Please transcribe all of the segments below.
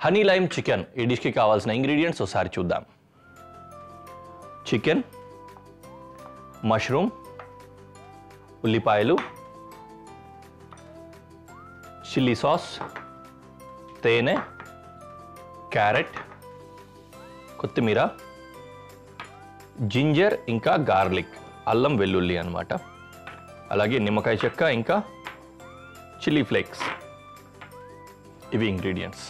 honey lime chicken ఈ డిష్కి కావాల్సిన ingredients ఒకసారి చూద్దాం చికెన్ మష్రూమ్ ఉల్లిపాయలు చిల్లీ సాస్ తేనె క్యారెట్ కొత్తిమీర జింజర్ ఇంకా గార్లిక్ అల్లం వెల్లుల్లి అన్నమాట అలాగే నిమ్మకాయ చెక్క ఇంకా చిల్లీ ఫ్లేక్స్ ఇవి ఇంగ్రీడియంట్స్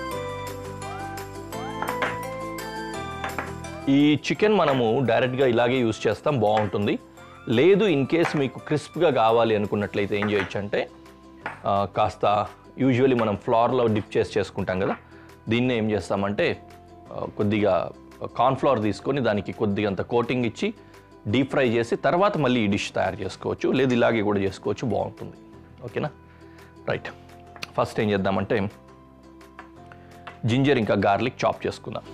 ఈ చికెన్ మనము డైరెక్ట్గా ఇలాగే యూస్ చేస్తాం బాగుంటుంది లేదు ఇన్ కేస్ మీకు క్రిస్ప్గా కావాలి అనుకున్నట్లయితే ఏం చేయొచ్చు అంటే ఆ, కాస్త యూజువల్లీ మనం ఫ్లవర్లో డిప్ చేసి చేసుకుంటాం కదా దీన్నే ఏం చేస్తామంటే ఆ, కొద్దిగా కార్న్ఫ్లవర్ తీసుకొని దానికి కొద్దిగా అంత కోటింగ్ ఇచ్చి డీప్ ఫ్రై చేసి తర్వాత మళ్ళీ ఈ డిష్ తయారు చేసుకోవచ్చు లేదు ఇలాగే కూడా చేసుకోవచ్చు బాగుంటుంది ఓకేనా రైట్ ఫస్ట్ ఏం చేద్దామంటే జింజర్ ఇంకా గార్లిక్ చాప్ చేసుకుందాం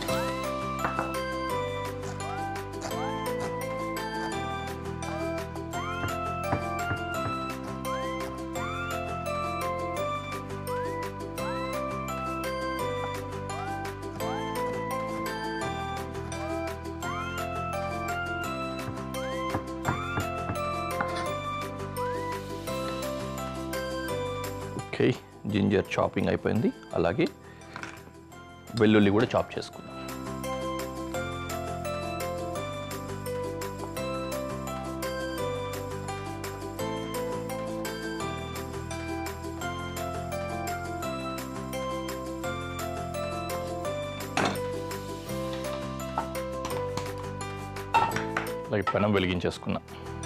ఓకే జింజర్ చాపింగ్ అయిపోయింది అలాగే వెల్లుల్లి కూడా చాప్ చేసుకుందాం అలాగే పెనం వెలిగించేసుకున్నాం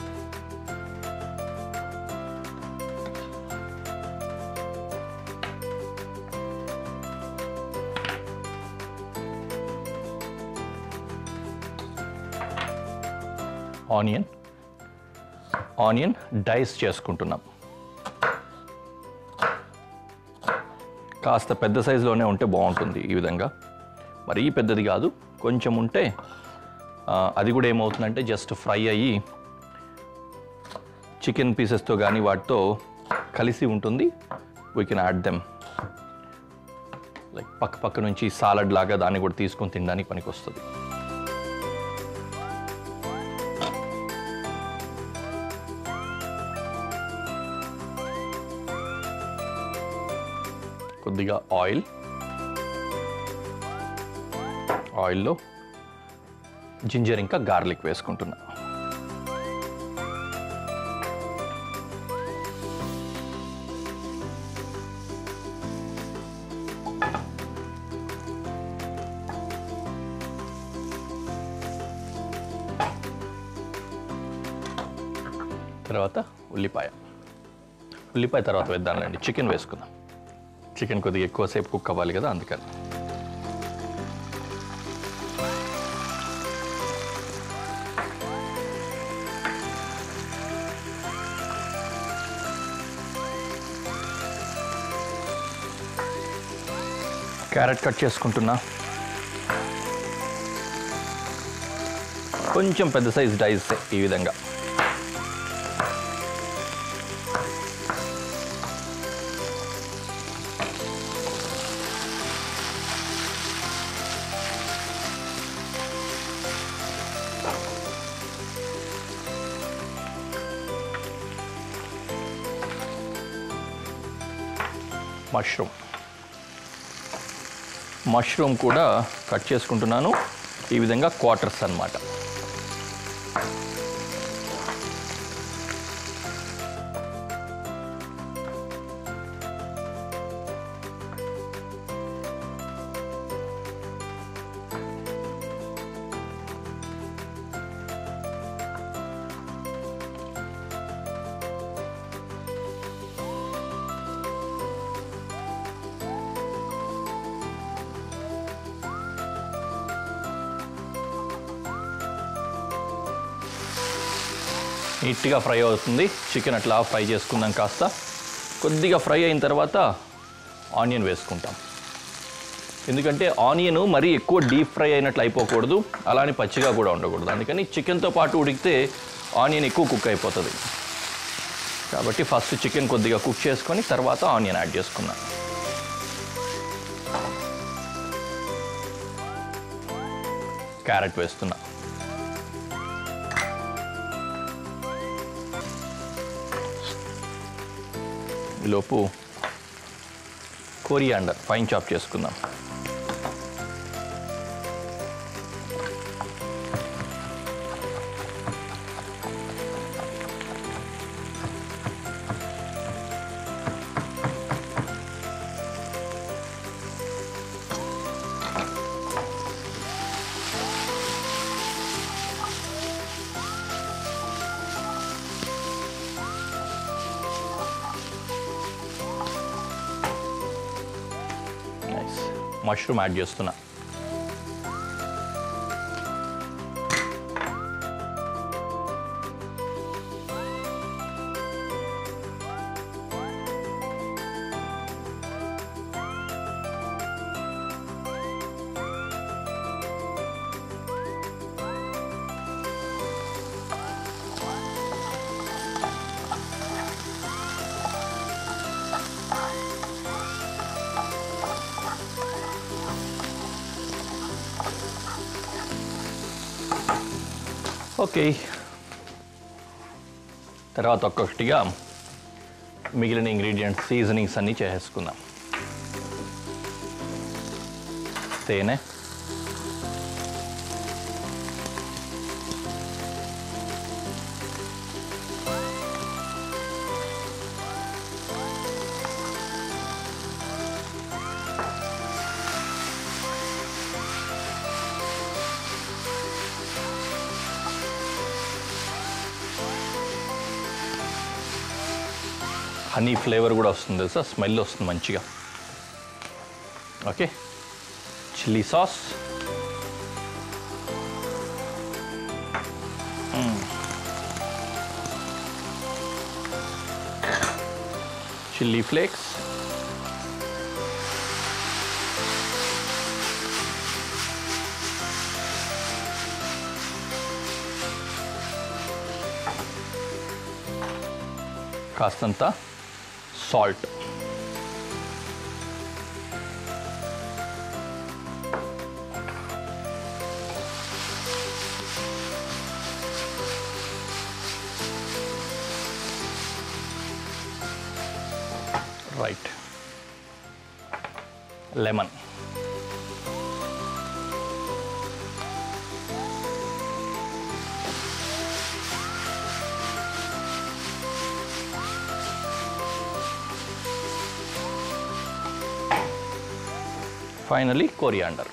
ఆనియన్ ఆనియన్ డైస్ చేసుకుంటున్నాం కాస్త పెద్ద సైజులోనే ఉంటే బాగుంటుంది ఈ విధంగా మరీ పెద్దది కాదు కొంచెం ఉంటే ఆ, అది కూడా ఏమవుతుందంటే జస్ట్ ఫ్రై అయ్యి చికెన్ పీసెస్తో కానీ వాటితో కలిసి ఉంటుంది we can add them like పక్క పక్క నుంచి సాలడ్ లాగా దాన్ని కూడా తీసుకొని తినడానికి పనికి వస్తుంది కొద్దిగా ఆయిల్ ఆయిల్లో జింజర్ ఇంకా గార్లిక్ వేసుకుంటున్నా తర్వాత ఉల్లిపాయ ఉల్లిపాయ తర్వాత వేద్దాంలేండి చికెన్ వేసుకుందాం చికెన్ కొద్దిగా ఎక్కువసేపు కుక్ అవ్వాలి కదా అందుకని క్యారెట్ కట్ చేసుకుంటున్నా కొంచెం పెద్ద సైజ్ డైస్ ఈ విధంగా మష్రూమ్ మష్రూమ్ కూడా కట్ చేసుకుంటున్నాను ఈ విధంగా క్వార్టర్స్ అన్నమాట నీట్గా ఫ్రై అవుతుంది చికెన్ అట్లా ఫ్రై చేసుకుందాం కాస్త కొద్దిగా ఫ్రై అయిన తర్వాత ఆనియన్ వేసుకుంటాం ఎందుకంటే ఆనియన్ మరీ ఎక్కువ డీప్ ఫ్రై అయినట్లు అయిపోకూడదు అలానే పచ్చిగా కూడా ఉండకూడదు అందుకని చికెన్తో పాటు ఉడికితే ఆనియన్ ఎక్కువ కుక్ అయిపోతుంది కాబట్టి ఫస్ట్ చికెన్ కొద్దిగా కుక్ చేసుకొని తర్వాత ఆనియన్ యాడ్ చేసుకున్నాం క్యారెట్ వేస్తున్నా ఈలోపు కోరియాండర్ ఫైన్ చాప్ చేసుకుందాం నైస్ మష్రూమ్ యాడ్ చేస్తున్నా ఓకే తర్వాత ఒక్కొక్కటిగా మిగిలిన ఇంగ్రీడియంట్స్ సీజనింగ్స్ అన్నీ చేసేసుకుందాం తేనె హనీ ఫ్లేవర్ కూడా వస్తుంది తెలుసా స్మెల్ వస్తుంది మంచిగా okay chilli sauce chilli flakes కాస్తంత salt right lemon finally coriander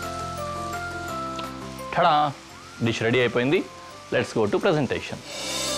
tada dish ready అయిపోయింది లెట్స్ గో టు ప్రజెంటేషన్